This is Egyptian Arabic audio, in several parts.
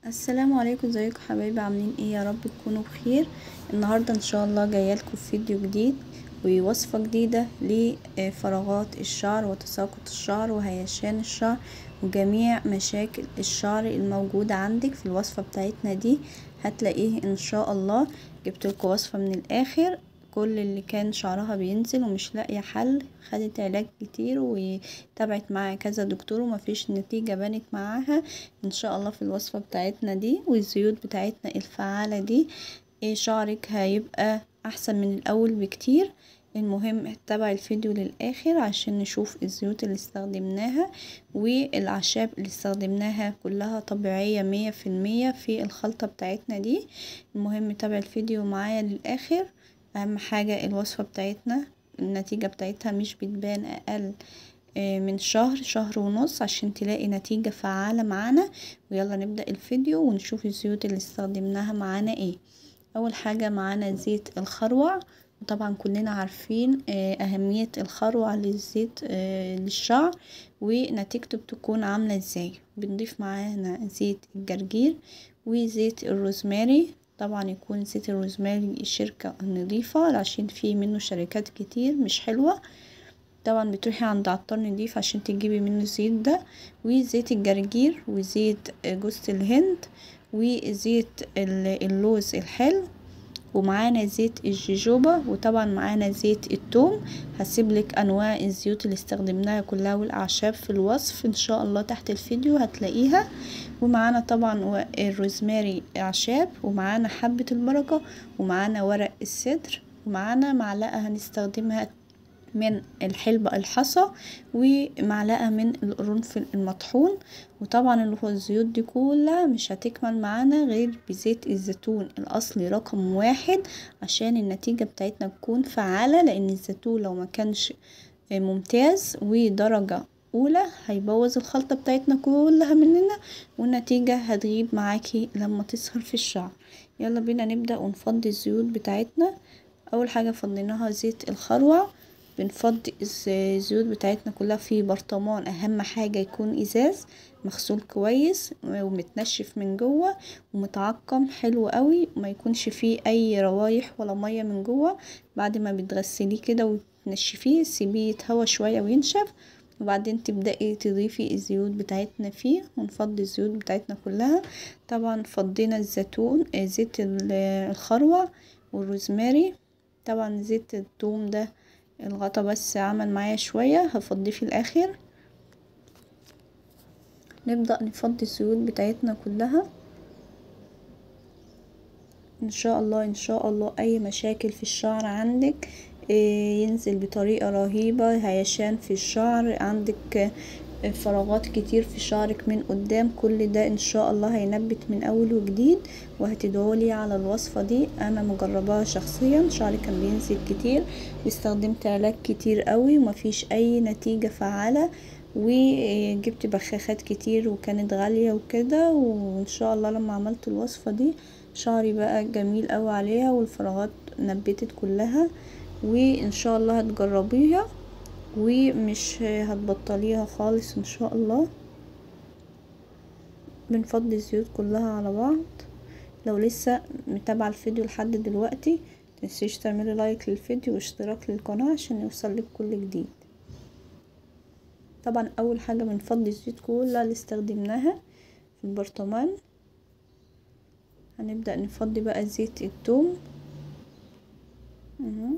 السلام عليكم ازيكم حبايبي عاملين ايه يا رب تكونوا بخير النهارده ان شاء الله جايه لكم فيديو جديد ووصفه جديده لفراغات الشعر وتساقط الشعر وهيشان الشعر وجميع مشاكل الشعر الموجوده عندك في الوصفه بتاعتنا دي هتلاقيه ان شاء الله جبت لكم وصفه من الاخر كل اللي كان شعرها بينزل ومش لاقيه حل خدت علاج كتير وتابعت مع كذا دكتور ومفيش نتيجه بانت معاها ان شاء الله في الوصفه بتاعتنا دي والزيوت بتاعتنا الفعاله دي إيه شعرك هيبقى احسن من الاول بكتير المهم تابع الفيديو للاخر عشان نشوف الزيوت اللي استخدمناها والاعشاب اللي استخدمناها كلها طبيعية مية في المية في الخلطة بتاعتنا دي المهم تابع الفيديو معايا للاخر اهم حاجة الوصفة بتاعتنا النتيجة بتاعتها مش بتبان اقل من شهر شهر ونص عشان تلاقي نتيجة فعالة معانا ويلا نبدأ الفيديو ونشوف الزيوت اللي استخدمناها معانا ايه اول حاجة معانا زيت الخروع وطبعا كلنا عارفين اهمية الخروع للزيت للشعر ونتيجته بتكون عاملة ازاي بنضيف معانا زيت الجرجير وزيت الروزماري طبعا يكون زيت الروزماري شركة نظيفة عشان في منه شركات كتير مش حلوة طبعا بتروحي عند عطار نضيف عشان تجيبي منه الزيت ده وزيت الجرجير وزيت جوز الهند وزيت اللوز الحلو ومعانا زيت الجيجوبا وطبعا معانا زيت التوم هسيبلك انواع الزيوت اللي استخدمناها كلها والاعشاب في الوصف ان شاء الله تحت الفيديو هتلاقيها ومعانا طبعا الروزماري اعشاب ومعانا حبة البركة ومعانا ورق السدر ومعانا معلقة هنستخدمها من الحلبة الحصى ومعلقة من القرنفل المطحون وطبعا اللي هو الزيوت دي كلها مش هتكمل معانا غير بزيت الزيتون الاصلي رقم واحد عشان النتيجة بتاعتنا تكون فعالة لان الزيتون لو ما كانش ممتاز ودرجة اولى هيبوظ الخلطة بتاعتنا كلها مننا والنتيجة هتغيب معاكي لما تسهر في الشعر يلا بينا نبدأ ونفضي الزيوت بتاعتنا اول حاجة فضيناها زيت الخروع بنفضي الزيوت بتاعتنا كلها في برطمان اهم حاجة يكون ازاز مغسول كويس ومتنشف من جوه ومتعقم حلو قوي وما يكونش فيه اي روايح ولا مية من جوه بعد ما بتغسليه كده وتنشفيه سيبيه يتهوى شوية وينشف وبعدين تبدأي تضيفي الزيوت بتاعتنا فيه ونفضي الزيوت بتاعتنا كلها طبعا فضينا الزيتون زيت الخروع والروزماري طبعا زيت الثوم ده الغطا بس عمل معايا شوية هفضيه في الاخر نبدأ نفضي الزيوت بتاعتنا كلها ان شاء الله ان شاء الله اي مشاكل في الشعر عندك ينزل بطريقة رهيبة هيشان في الشعر عندك فراغات كتير في شعرك من قدام كل ده ان شاء الله هينبت من اول وجديد وهتدعولي على الوصفة دي انا مجرباها شخصيا شعري كان بينزل كتير واستخدمت علاج كتير قوي ومفيش اي نتيجة فعالة وجبت بخاخات كتير وكانت غالية وكده وان شاء الله لما عملت الوصفة دي شعري بقى جميل قوي عليها والفراغات نبتت كلها وان شاء الله هتجربيها ومش هتبطليها خالص ان شاء الله بنفضي الزيوت كلها على بعض لو لسه متابعه الفيديو لحد دلوقتي متنسيش تعملي لايك للفيديو واشتراك للقناه عشان يوصلك كل جديد طبعا اول حاجه بنفضي الزيوت كلها اللي استخدمناها في البرطمان هنبدا نفضي بقى زيت الثوم اهو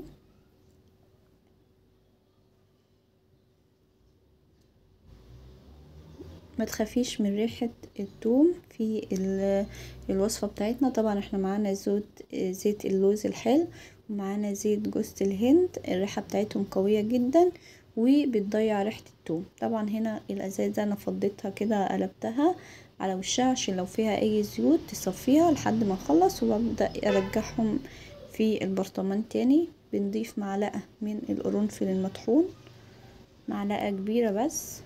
ما تخافيش من ريحة الثوم في الوصفة بتاعتنا طبعا احنا معانا زيت زيت اللوز الحلو ومعانا زيت جوز الهند الريحة بتاعتهم قوية جدا وبتضيع ريحة الثوم طبعا هنا الازازة انا فضيتها كده قلبتها على وشها عشان لو فيها اي زيوت تصفيها لحد ما اخلص وببدأ ارجعهم في البرطمان تاني بنضيف معلقة من القرنفل المطحون معلقة كبيرة بس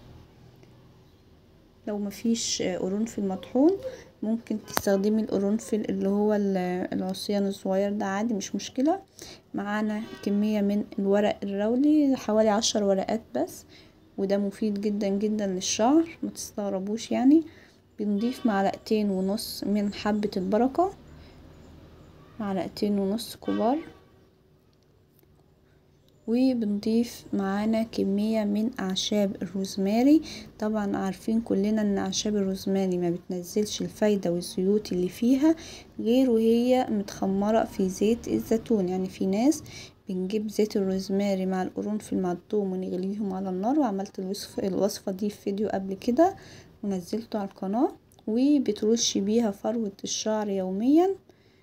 لو مفيش قرنفل مطحون ممكن تستخدمي القرنفل اللي هو العصيان الصغير ده عادي مش مشكلة معانا كمية من الورق الرولي حوالي عشر ورقات بس وده مفيد جدا جدا للشعر ما تستغربوش يعني بنضيف معلقتين ونص من حبة البركة معلقتين ونص كبار وبنضيف معانا كمية من أعشاب الروزماري طبعا عارفين كلنا ان أعشاب الروزماري ما بتنزلش الفايدة والزيوت اللي فيها غير وهي متخمرة في زيت الزيتون يعني في ناس بنجيب زيت الروزماري مع القرنفل مع الثوم ونغليهم على النار وعملت الوصفة, الوصفة دي في فيديو قبل كده ونزلته على القناة وبترشي بيها فروة الشعر يوميا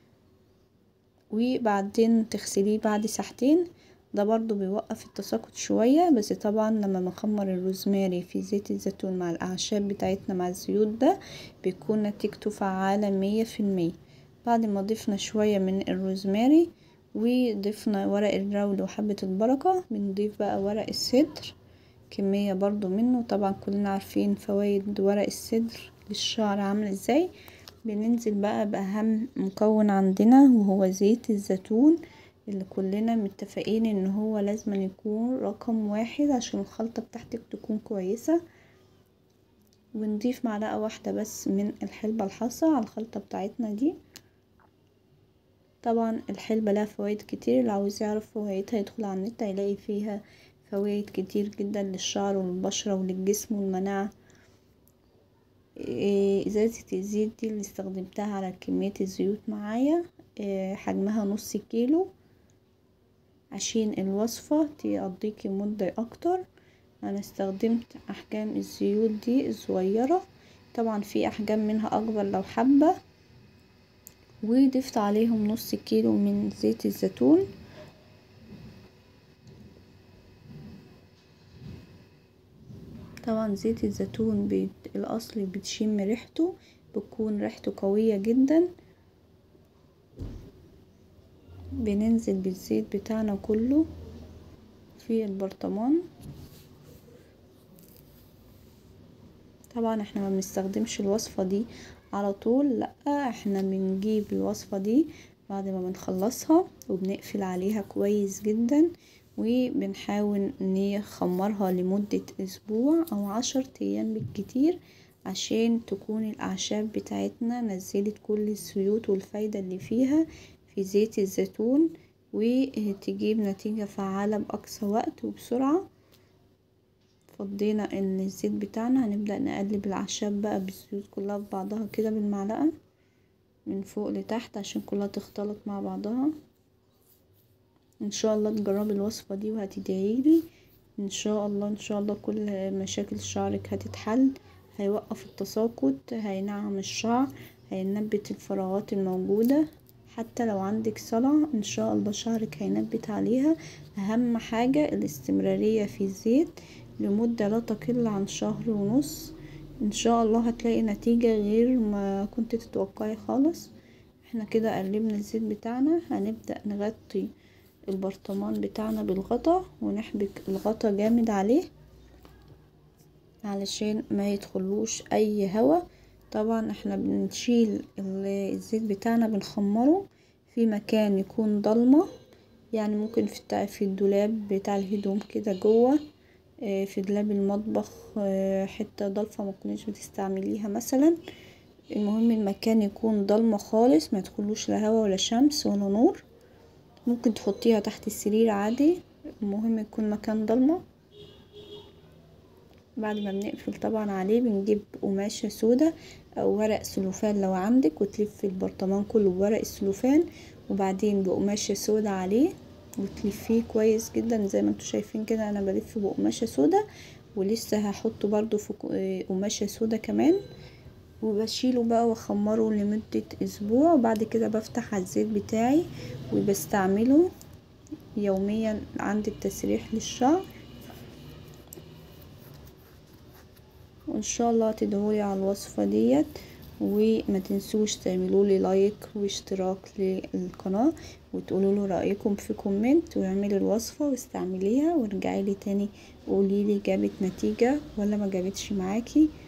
وبعدين تغسليه بعد ساعتين ده برضو بيوقف التساقط شوية بس طبعا لما نخمر الروزماري في زيت الزيتون مع الأعشاب بتاعتنا مع الزيوت ده بيكون نتيجته فعالة مية في المية بعد ما ضفنا شوية من الروزماري وضفنا ورق الراول وحبة البركة بنضيف بقى ورق السدر كمية برضو منه طبعا كلنا عارفين فوائد ورق السدر للشعر عاملة ازاي بننزل بقى بأهم مكون عندنا وهو زيت الزيتون اللي كلنا متفقين ان هو لازم يكون رقم واحد عشان الخلطة بتاعتك تكون كويسة ونضيف معلقة واحدة بس من الحلبة الحصى على الخلطة بتاعتنا دي طبعا الحلبة لها فوائد كتير اللي عاوز يعرف فوائدها يدخل على النت هيلاقي فيها فوائد كتير جدا للشعر وللبشرة وللجسم والمناعة ازازة الزيت دي اللي استخدمتها على كمية الزيوت معايا حجمها نص كيلو عشان الوصفة تقضيكي مدة اكتر انا استخدمت احجام الزيوت دي الصغيرة طبعا في احجام منها اكبر لو حابة وضفت عليهم نص كيلو من زيت الزيتون طبعا زيت الزيتون بيت الاصل بتشم ريحته بتكون ريحته قوية جدا بننزل بالزيت بتاعنا كله في البرطمان طبعا احنا ما بنستخدمش الوصفة دي على طول لا احنا بنجيب الوصفة دي بعد ما بنخلصها وبنقفل عليها كويس جدا وبنحاول نخمرها لمدة اسبوع او عشر ايام بالكتير عشان تكون الاعشاب بتاعتنا نزلت كل الزيوت والفايدة اللي فيها في زيت الزيتون وتجيب نتيجة فعالة بأقصى وقت وبسرعة فضينا الزيت بتاعنا هنبدأ نقلب الأعشاب بقى بالزيوت كلها في بعضها كده بالمعلقة من فوق لتحت عشان كلها تختلط مع بعضها ان شاء الله تجربي الوصفة دي وهتدعيلي ان شاء الله ان شاء الله كل مشاكل شعرك هتتحل هيوقف التساقط هينعم الشعر هينبت الفراغات الموجودة حتى لو عندك صلع ان شاء الله شعرك هينبت عليها اهم حاجة الاستمرارية في الزيت لمدة لا تقل عن شهر ونص ان شاء الله هتلاقي نتيجة غير ما كنت تتوقعي خالص احنا كده قلبنا الزيت بتاعنا هنبدأ نغطي البرطمان بتاعنا بالغطا ونحبك الغطا جامد عليه علشان ما يدخلوش اي هوا طبعا احنا بنشيل الزيت بتاعنا بنخمره في مكان يكون ضلمة يعني ممكن في في الدولاب بتاع الهدوم كده جوه في دولاب المطبخ حتة ضلفة ما تكونيش بتستعمليها مثلا المهم المكان يكون ضلمة خالص ما يدخلوش لا هوا ولا شمس ولا نور ممكن تحطيها تحت السرير عادي المهم يكون مكان ضلمة بعد ما بنقفل طبعا عليه بنجيب قماشة سودا او ورق سلوفان لو عندك وتلف البرطمان كله بورق السلوفان وبعدين بقماشة سودا عليه وتلفيه كويس جدا زي ما انتوا شايفين كده انا بلف بقماشة سودا ولسه هحطه برضو في قماشة سودا كمان وبشيله بقى واخمره لمدة اسبوع وبعد كده بفتح على الزيت بتاعي وبستعمله يوميا عند التسريح للشعر وان شاء الله تدعولي على الوصفة ديت وما تنسوش تعملوا لي لايك واشتراك للقناة وتقولوا له رأيكم في كومنت واعملي الوصفة واستعمليها وارجعي لي تاني قولي لي جابت نتيجة ولا ما جابتش معاكي